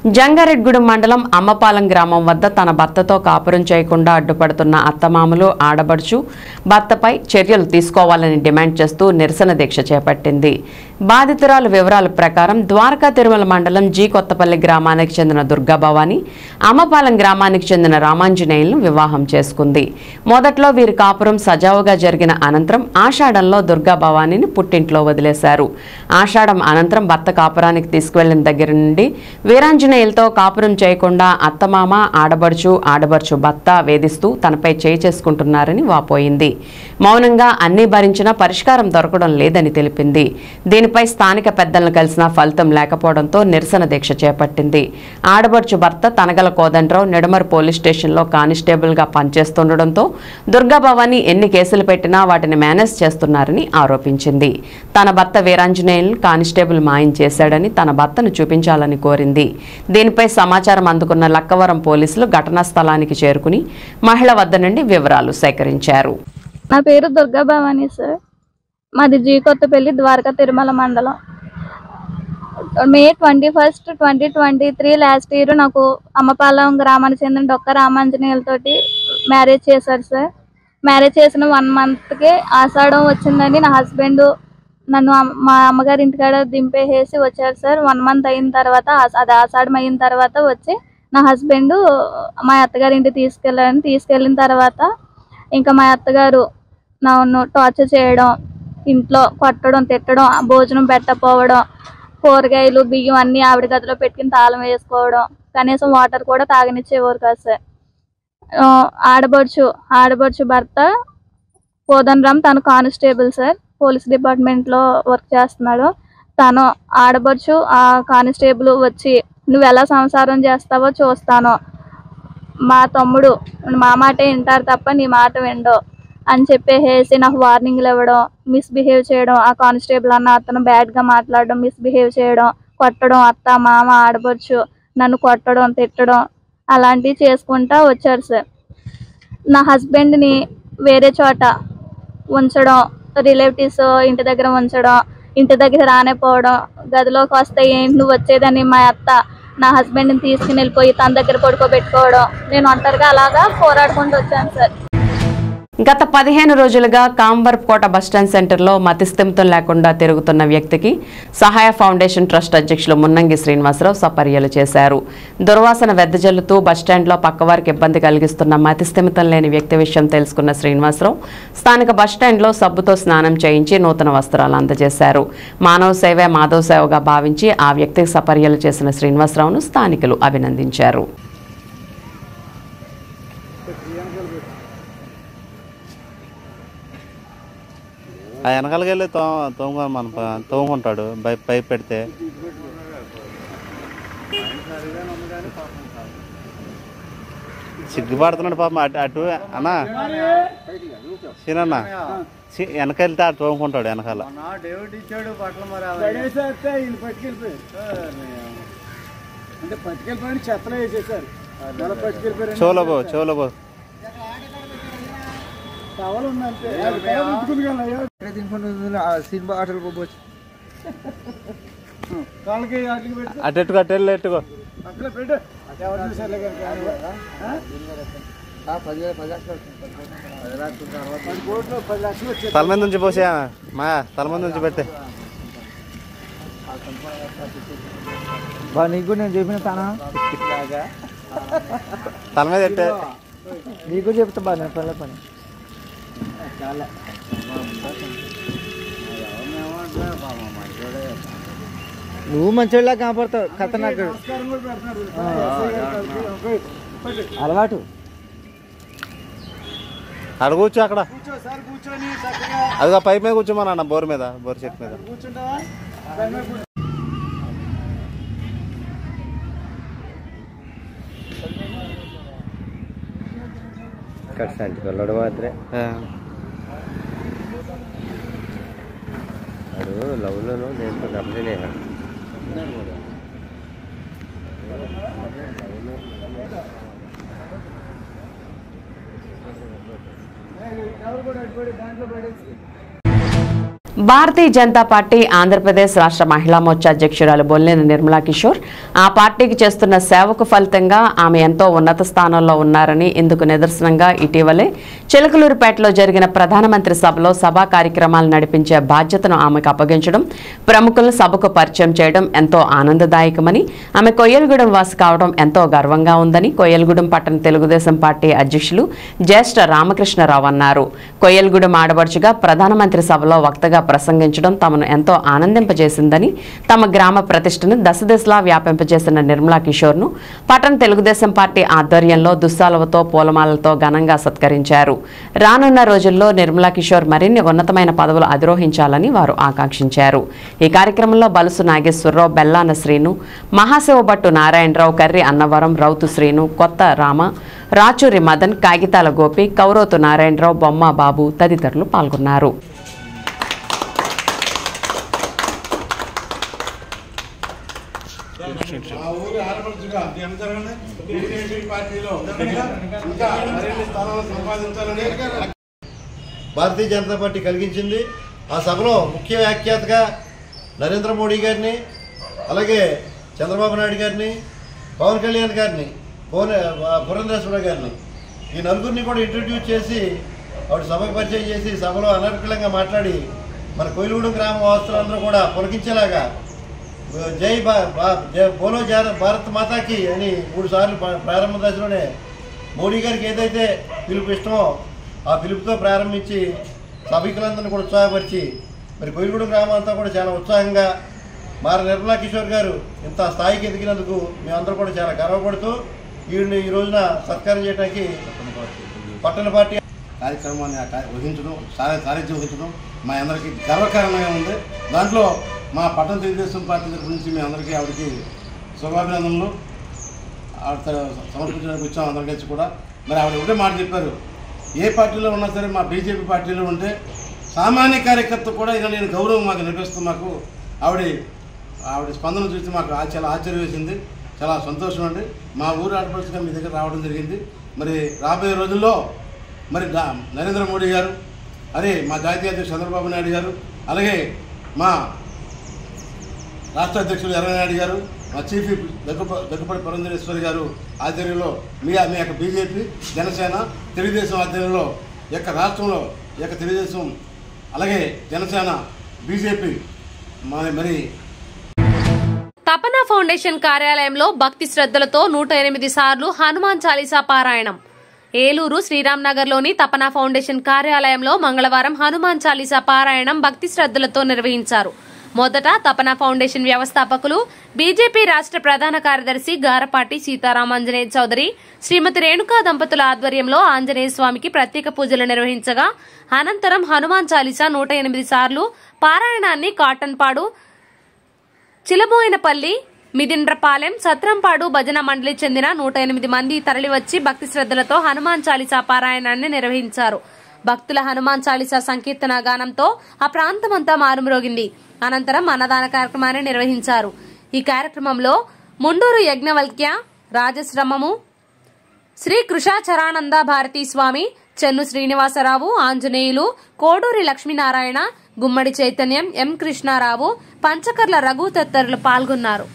జంగారెడ్గూడెం మండలం అమ్మపాలెం గ్రామం వద్ద తన భర్తతో కాపురం చేయకుండా అడ్డుపడుతున్న అత్తమామలు ఆడబడుచు భర్తపై చర్యలు తీసుకోవాలని డిమాండ్ చేస్తూ నిరసన దీక్ష చేపట్టింది బాధితురాలు వివరాల ప్రకారం ద్వారకా తిరుమల మండలం జీ కొత్తపల్లి గ్రామానికి చెందిన దుర్గా భవాని అమ్మపాలెం గ్రామానికి చెందిన రామాంజనేయులను వివాహం చేసుకుంది మొదట్లో వీరి కాపురం సజావుగా జరిగిన అనంతరం ఆషాఢంలో దుర్గా భవానీని పుట్టింట్లో వదిలేశారు ఆషాఢం అనంతరం భర్త కాపురానికి తీసుకువెళ్లిన దగ్గర నుండి వీరాంజనేయులతో కాపురం చేయకుండా అత్తమామ ఆడబడుచు ఆడబడుచు భర్త వేధిస్తూ తనపై చేయి చేసుకుంటున్నారని వాపోయింది మౌనంగా అన్ని భరించినా పరిష్కారం దొరకడం లేదని తెలిపింది దీనిపై స్థానిక పెద్దలను కలిసిన ఫలితం లేకపోవడంతో నిరసన దీక్ష చేపట్టింది ఆడబడుచు భర్త తనగల కోదండరావు నిడమర్ పోలీస్ స్టేషన్లో కానిస్టేబుల్గా పనిచేస్తుండటంతో దుర్గా భవాని ఎన్ని కేసులు పెట్టినా వాటిని మేనేజ్ చేస్తున్నారని ఆరోపించింది తన భర్త వీరాంజనేయులను కానిస్టేబుల్ మాయం చేశాడని తన భర్తను చూపించాలని కోరింది దీనిపై సమాచారం అందుకున్న లక్కవరం పోలీసులు ఘటనా స్థలానికి చేరుకుని మహిళ వద్ద నుండి వివరాలు సేకరించారు నా పేరు దుర్గా భవాని సార్ మాది జీ కొత్తపల్లి ద్వారకా తిరుమల మండలం May twenty first twenty twenty three last year నాకు అమ్మపాలెం గ్రామానికి చెందిన డొక్క రామాంజనేయులతోటి మ్యారేజ్ చేశారు సార్ మ్యారేజ్ చేసిన వన్ మంత్కి ఆషాఢం వచ్చిందని నా హస్బెండ్ నన్ను అమ్- మా అమ్మగారి ఇంటికాడ దింపేసేసి వచ్చారు సార్ వన్ మంత్ అయిన తర్వాత ఆష- అది ఆషాఢం అయిన తర్వాత వచ్చి నా హస్బెండ్ మా అత్తగారి ఇంటికి తీసుకెళ్ళారని తీసుకెళ్ళిన తర్వాత ఇంకా మా అత్తగారు నన్ను టార్చర్ చేయడం ఇంట్లో కొట్టడం తిట్టడం భోజనం పెట్టకపోవడం కూరగాయలు బియ్యం అన్ని ఆవిడ గదిలో పెట్టుకుని తాళం వేసుకోవడం కనీసం వాటర్ కూడా తాగనిచ్చేవారు కాదు సార్ ఆ, ఆడబడుచు ఆడబడుచు భర్త కోదండరామ్ తను కానిస్టేబుల్ సార్ పోలీస్ డిపార్ట్మెంట్లో వర్క్ చేస్తున్నాడు తను ఆడబడుచు ఆ కానిస్టేబుల్ వచ్చి నువ్వు ఎలా సంసారం చేస్తావో చూస్తాను మా తమ్ముడు మా మాటే వింటారు తప్ప నీ మాట విండో అని చెప్పేసి నాకు వార్నింగ్లు ఇవ్వడం మిస్బిహేవ్ చేయడం ఆ కానిస్టేబుల్ అన్న అతను బ్యాడ్గా మాట్లాడడం మిస్బిహేవ్ చేయడం కొట్టడం అత్త మామ ఆడబడుచు నన్ను కొట్టడం తిట్టడం అలాంటివి చేసుకుంటా వచ్చారు సార్ నా హస్బెండ్ని వేరే చోట ఉంచడం రిలేటివ్స్ ఇంటి దగ్గర ఉంచడం ఇంటి దగ్గర రానిపోవడం గదిలోకి వస్తే ఏంటి నువ్వు వచ్చేదని మా అత్త నా హస్బెండ్ని తీసుకుని వెళ్ళిపోయి తన దగ్గర పడుకోబెట్టుకోవడం నేను ఒంటరిగా అలాగా పోరాడుకుంటూ వచ్చాను సార్ గత పదిహేను రోజులుగా కాంబర్కోట బస్టాండ్ సెంటర్లో మతిస్థిమితం లేకుండా తిరుగుతున్న వ్యక్తికి సహాయ ఫౌండేషన్ ట్రస్ట్ అధ్యక్షులు మున్నంగి శ్రీనివాసరావు సపర్యలు చేశారు దుర్వాసన వెద్దజల్లుతూ బస్టాండ్లో పక్కవారికి ఇబ్బంది కలిగిస్తున్న మతిస్థిమితం లేని వ్యక్తి విషయం తెలుసుకున్న శ్రీనివాసరావు స్థానిక బస్టాండ్లో సబ్బుతో స్నానం చేయించి నూతన వస్త్రాలు అందజేశారు మానవ సేవే మాధవ సేవగా భావించి ఆ వ్యక్తికి సపర్యలు చేసిన శ్రీనివాసరావును స్థానికులు అభినందించారు ఆ వెనకాలకి వెళ్ళి తో తోముకొని మన ప- తోముకుంటాడు బై పైప్ పెడితే సిగ్గుపడుతున్నాడు పాపం అటు అటు అన్నా సీనన్న సి- వెనక వెళ్తే అటు తోముకుంటాడు వెనకాల డేవిడ్ ఇచ్చాడు బట్టలు మరి పడేసేస్తే వీళ్ళు పట్టుకెళ్ళిపోయారు అంటే పట్టుకెళ్ళిపోయి చెత్తలో వేసేసారు నెల పట్టుకెళ్ళిపోయారు చెవులో పో చెవులో పో టవల్ ఉందంటే సినిమా ఆటలు పోవచ్చు కాళ్ళకి వాటికి పెట్టి అటు ఎట్టుకో అటు వెళ్ళి ఎట్టుకో అక్కడ పెట్టు ఎవరు చూసారులే కానీ ఆ? పది పది లక్షలు పది కోట్లు పది లక్షలు వచ్చేది తల మీద నుంచి పోసే మా తల మీద నుంచి పెట్టే బా నీకు నేను చెప్పిన తానా తల మీద పెట్టే నీకు చెప్తా బా నేను పని పని చాలా నువ్వు మంచివాళ్ళ కనపడతావు కథ నాకు అలవాటు అక్కడ కూర్చో అక్కడ కూర్చోసారి కూర్చొని చక్కగా అదిగో పైప్ మీద కూర్చోమన్నా బోర్ మీద బోర్ చెట్టు మీద కూర్చుంటావా దాని మీద కూర్చో. ಕಟ್ಸಂಟಿ ಕೊಲ್ಲೋಡು ಮಾತ್ರ ಅದು ಲವ್ಲೂ ದೇಂతో ನಮ್ದೇನೆ ఎవరు కూడా అడ్డుపడి దాంట్లో పడేసి భారతీయ జనతా పార్టీ ఆంధ్రప్రదేశ్ రాష్ట్ర మహిళా మోర్చా అధ్యక్షురాలు బొల్లేని నిర్మలా కిషోర్ ఆ పార్టీకి చేస్తున్న సేవకు ఫలితంగా ఆమె ఎంతో ఉన్నత స్థానంలో ఉన్నారని ఇందుకు నిదర్శనంగా ఇటీవలే చిలకలూరుపేటలో జరిగిన ప్రధానమంత్రి సభలో సభా కార్యక్రమాలు నడిపించే బాధ్యతను ఆమెకు అప్పగించడం ప్రముఖులను సభకు పరిచయం చేయడం ఎంతో ఆనందదాయకమని ఆమె కొయ్యలగూడెం వాసి కావడం ఎంతో గర్వంగా ఉందని కొయ్యలగూడెం పట్టణ తెలుగుదేశం పార్టీ అధ్యక్షులు జ్యేష్ఠ రామకృష్ణరావు అన్నారు కొయ్యలగూడెం ఆడబడుచుగా ప్రధానమంత్రి సభలో వక్తగా ప్రసంగించడం తమను ఎంతో ఆనందింపజేసిందని తమ గ్రామ ప్రతిష్టను దశదిశలా వ్యాపింపజేసిన నిర్మలా కిషోర్ను పట్టణ తెలుగుదేశం పార్టీ ఆధ్వర్యంలో దుస్సాలవతో పూలమాలతో ఘనంగా సత్కరించారు రానున్న రోజుల్లో నిర్మలా కిషోర్ మరిన్ని ఉన్నతమైన పదవులు అధిరోహించాలని వారు ఆకాంక్షించారు ఈ కార్యక్రమంలో బలుసు నాగేశ్వరరావు బెల్లాన శ్రీను మహాశివభట్టు నారాయణరావు కర్రి అన్నవరం రౌతు శ్రీను కొత్త రామ రాచూరి మదన్ కాగితాల గోపి కౌరోతు నారాయణరావు బొమ్మ బాబు తదితరులు పాల్గొన్నారు మా ఊరి ఆడపడుచుగా బీజేపీ పార్టీలో ఇంకా మరిన్ని స్థానాలు సంపాదించాలని భారతీయ జనతా పార్టీ కలిగించింది ఆ సభలో ముఖ్య వ్యాఖ్యాతగా నరేంద్ర మోడీ గారిని అలాగే చంద్రబాబు నాయుడు గారిని పవన్ కళ్యాణ్ గారిని భువన పురంధేశ్వర గారిని ఈ నలుగురిని కూడా ఇంట్రడ్యూస్ చేసి ఆవిడ సభకు పరిచయం చేసి సభలో అనర్గళంగా మాట్లాడి మన కోయిలగూడెం గ్రామ వాస్తులందరూ కూడా పొలకించేలాగా జై బా బా- జై బోలో జార భారత్ మాతాకి అని మూడు సార్లు ప్రా- ప్రారంభ దశలోనే మోడీ గారికి ఏదైతే పిలుపు ఇష్టమో ఆ పిలుపుతో ప్రారంభించి సభికులందరినీ కూడా ఉత్సాహపరిచి మరి కోయిలగూడెం గ్రామం అంతా కూడా చాలా ఉత్సాహంగా మార నిర్మలా కిషోర్ గారు ఇంత స్థాయికి ఎదిగినందుకు మేమందరూ కూడా చాలా గర్వపడుతూ ఈవిడిని ఈ రోజున సత్కారం చేయడానికి పట్టణ పార్టీ కార్యక్రమాన్ని ఆ కార్య- వహించడం సార- సారథ్యం వహించడం మా అందరికీ గర్వకారణంగా ఉంది దాంట్లో మా పట్టణ తెలుగుదేశం పార్టీ తరఫు నుంచి మీ అందరికీ ఆవిడకి శుభాభినందనలు ఆవిడ త- సమర్పించడానికి వచ్చాం అందరి కలిసి కూడా మరి ఆవిడ ఒకటే మాట చెప్పారు ఏ పార్టీలో ఉన్నా సరే మా బీజేపీ పార్టీలో ఉంటే సామాన్య కార్యకర్త కూడా ఇక నేను గౌరవం మాకు అనిపిస్తుంది మాకు ఆవిడ ఆవిడ స్పందన చూసి మాకు ఆ- చాలా ఆశ్చర్యం వేసింది చాలా సంతోషం అండి మా ఊరు ఆడపడుచుగా మీ దగ్గర రావడం జరిగింది మరి రాబోయే రోజుల్లో మరి డా- నరేంద్ర మోడీ గారు అరే మా జాతీయ అధ్యక్షుడు చంద్రబాబు నాయుడు గారు అలాగే మా రాష్ట్ర అధ్యక్షులు ఎర్రనాయుడు గారు మా చీఫ్ విప్ దగ్గప దగ్గపడి పురంధరేశ్వరి గారు ఆధ్వర్యంలో మీ మీ యొక్క బీజేపీ జనసేన తెలుగుదేశం ఆధ్వర్యంలో ఈ యొక్క రాష్ట్రంలో ఈ యొక్క తెలుగుదేశం అలాగే జనసేన బీజేపీ మరి మరి తపన ఫౌండేషన్ కార్యాలయంలో భక్తి శ్రద్ధలతో నూట ఎనిమిది సార్లు హనుమాన్ చాలీసా పారాయణం ఏలూరు శ్రీరామ్ నగర్లోని తపన ఫౌండేషన్ కార్యాలయంలో మంగళవారం హనుమాన్ చాలీసా పారాయణం భక్తి శ్రద్ధలతో నిర్వహించారు మొదట తపన ఫౌండేషన్ వ్యవస్థాపకులు బీజేపీ రాష్ట్ర ప్రధాన కార్యదర్శి గారపాటి సీతారామాంజనేయ చౌదరి శ్రీమతి రేణుకా దంపతుల ఆధ్వర్యంలో ఆంజనేయ స్వామికి ప్రత్యేక పూజలు నిర్వహించగా అనంతరం హనుమాన్ చాలీసా నూట ఎనిమిది సార్లు పారాయణాన్ని కాటన్పాడు చిలబోయినపల్లి మిదిండ్రపాలెం సత్రంపాడు భజన మండలి చెందిన నూట ఎనిమిది మంది తరలివచ్చి భక్తి శ్రద్ధలతో హనుమాన్ చాలీసా పారాయణాన్ని నిర్వహించారు భక్తుల హనుమాన్ చాలీసా సంకీర్తన గానంతో ఆ ప్రాంతమంతా మారుమ్రోగింది అనంతరం అన్నదాన కార్యక్రమాన్ని నిర్వహించారు ఈ కార్యక్రమంలో ముండూరు యజ్ఞవల్క్య రాజశ్రమము శ్రీ కృషాచరానంద భారతీ స్వామి చెన్ను శ్రీనివాసరావు ఆంజనేయులు కోడూరి లక్ష్మీనారాయణ గుమ్మడి చైతన్యం ఎం కృష్ణారావు పంచకర్ల రఘు తదితరులు పాల్గొన్నారు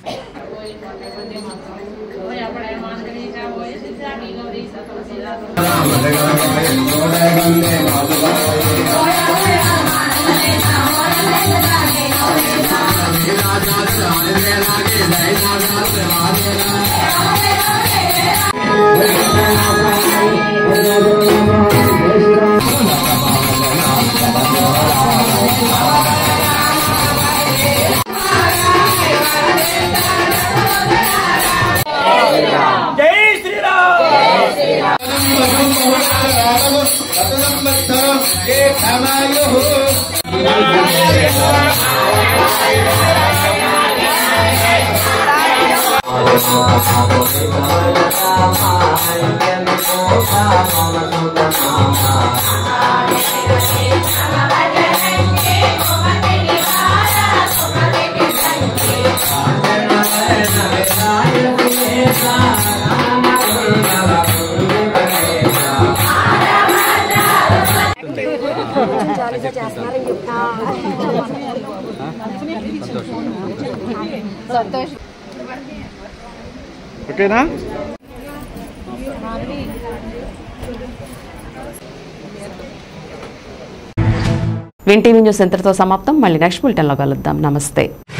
జై శ్రీరామ్ చాలీసా చేస్తున్నారని చెప్తా సంతోష్ ఓకేనా విన్ టీవీ న్యూస్ ఇంతటితో సమాప్తం మళ్ళీ నెక్స్ట్ బులెటిన్లో కలుద్దాం నమస్తే